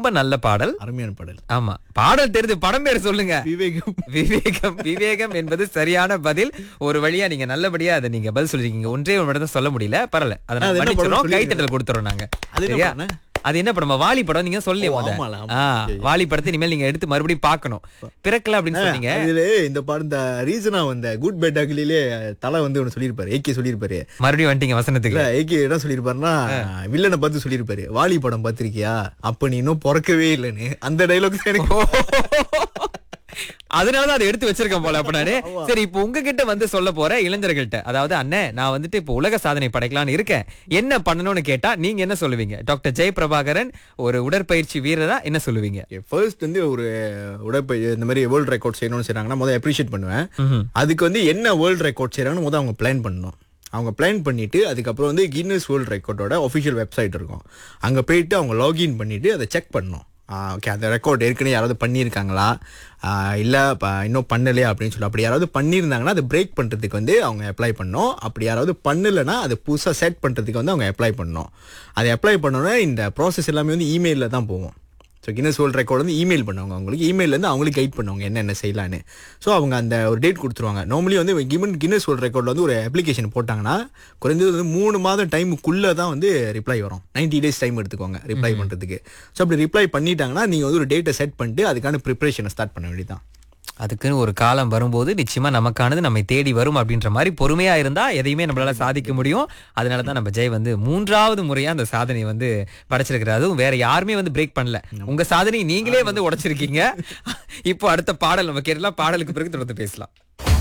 ரொம்ப நல்ல பாடல் அருமையான பாடல் ஆமா பாடல் தெரிஞ்சு படம் பேர் சொல்லுங்க விவேகம் விவேகம் விவேகம் என்பது சரியான பதில் ஒரு வழியா நீங்க நல்லபடியா அதை நீங்க பதில் சொல்லிருக்கீங்க ஒன்றே ஒரு மட்டும் தான் சொல்ல முடியல பரவாயில்ல அதை அது என்ன படம் மன்னிச்சிடும் சொல்லிருங்க. கைத்தட்டல் கொடுத்துறோம் நாங்க அது என்ன சரியா படம்ண்ணே? அது என்ன படம் வாலி படம் நீங்க சொல்லி ஓ, ஆமால, ஆமா. சரி. வாலி படத்தை இனிமேல் நீங்க எடுத்து மறுபடியும் பார்க்கணும் பிறக்கல அப்படின்னு சொன்னீங்க இதுல இந்த பாடம் இந்த ரீசனா வந்த குட் பெட் அகிலே தலை வந்து ஒன்னு சொல்லியிருப்பாரு ஏகே சொல்லியிருப்பாரு மறுபடியும் வந்துட்டீங்க வசனத்துக்கு இல்ல ஏகே என்ன சொல்லியிருப்பாருன்னா வில்லனை பார்த்து சொல்லியிருப்பாரு வாலி படம் பார்த்திருக்கியா அப்ப நீ இன்னும் பிறக்கவே இல்லைன்னு அந்த டைலாக் எனக்கு அதனாலதான் அதை எடுத்து வச்சிருக்கேன் போல அப்ப நானு சரி இப்போ உங்ககிட்ட வந்து சொல்ல போற இளைஞர்கள்ட்ட அதாவது அண்ணன் நான் வந்துட்டு இப்போ உலக சாதனை படைக்கலாம்னு இருக்கேன் என்ன பண்ணணும்னு கேட்டா நீங்க என்ன சொல்லுவீங்க டாக்டர் ஜெயபிரபாகரன் ஒரு உடற்பயிற்சி வீரரா என்ன சொல்லுவீங்க ஃபர்ஸ்ட் வந்து ஒரு உடற்பயிற்சி இந்த மாதிரி வேர்ல்ட் ரெக்கார்ட் செய்யணும்னு செய்றாங்கன்னா முதல்ல அப்ரிஷியேட் பண்ணுவேன் ம்ஹும். அதுக்கு வந்து என்ன வேர்ல்ட் ரெக்கார்ட் செய்யறாங்கன்னு முதல்ல அவங்க பிளான் பண்ணணும் அவங்க பிளான் பண்ணிட்டு அதுக்கப்புறம் வந்து கின்னஸ் வேர்ல்ட் ரெக்கார்டோட ஒஃபிஷியல் வெப்சைட் இருக்கும் அங்கே போயிட்டு அவங்க லாகின் பண்ணிட்டு அதை செக் பண்ணணும் ஓகே அந்த ரெக்கார்ட் ஏற்கனவே யாராவது பண்ணியிருக்காங்களா இல்லை இன்னும் பண்ணலையா அப்படின்னு சொல்லி அப்படி யாராவது பண்ணியிருந்தாங்கன்னா அதை பிரேக் பண்ணுறதுக்கு வந்து அவங்க அப்ளை பண்ணணும் அப்படி யாராவது பண்ணலைன்னா அது புதுசாக செட் பண்ணுறதுக்கு வந்து அவங்க அப்ளை பண்ணணும் அதை அப்ளை பண்ணோன்னே இந்த ப்ராசஸ் எல்லாமே வந்து இமெயிலில் தான் போகும் ஸோ கின்னஸ் வேர்ல்ட் ரெக்கார்ட் வந்து இமெயில் பண்ணுவாங்க அவங்களுக்கு இமெயிலேருந்து அவங்களுக்கு கைட் பண்ணுவாங்க என்னென்ன செய்யலான்னு ஸோ அவங்க அந்த ஒரு டேட் கொடுத்துருவாங்க நார்மலி வந்து கிவன் கின்னஸ் வேர்ல்ட் ரெக்கார்டில் வந்து ஒரு அப்ளிகேஷன் போட்டாங்கன்னா குறைஞ்சது வந்து மூணு மாதம் டைமுக்குள்ளே தான் வந்து ரிப்ளை வரும் 90 டேஸ் டைம் எடுத்துக்கோங்க ரிப்ளை பண்ணுறதுக்கு ஸோ அப்படி ரிப்ளை பண்ணிட்டாங்கன்னா நீங்கள் வந்து ஒரு டேட்டை செட் பண்ணிட்டு அதுக்கான ப்ரிப்பரேஷனை ஸ்டார்ட் பண்ண வேண்டியதான் அதுக்குன்னு ஒரு காலம் வரும்போது நிச்சயமா நமக்கானது நம்மை தேடி வரும் அப்படின்ற மாதிரி பொறுமையா இருந்தா எதையுமே நம்மளால சாதிக்க முடியும் அதனால தான் நம்ம ஜெய் வந்து மூன்றாவது முறையா அந்த சாதனை வந்து படைச்சிருக்கிறாரு அதுவும் வேற யாருமே வந்து பிரேக் பண்ணல உங்க சாதனை நீங்களே வந்து உடைச்சிருக்கீங்க இப்போ அடுத்த பாடல் நம்ம கேட்டலாம் பாடலுக்கு பிறகு தொடர்ந்து பேசலாம்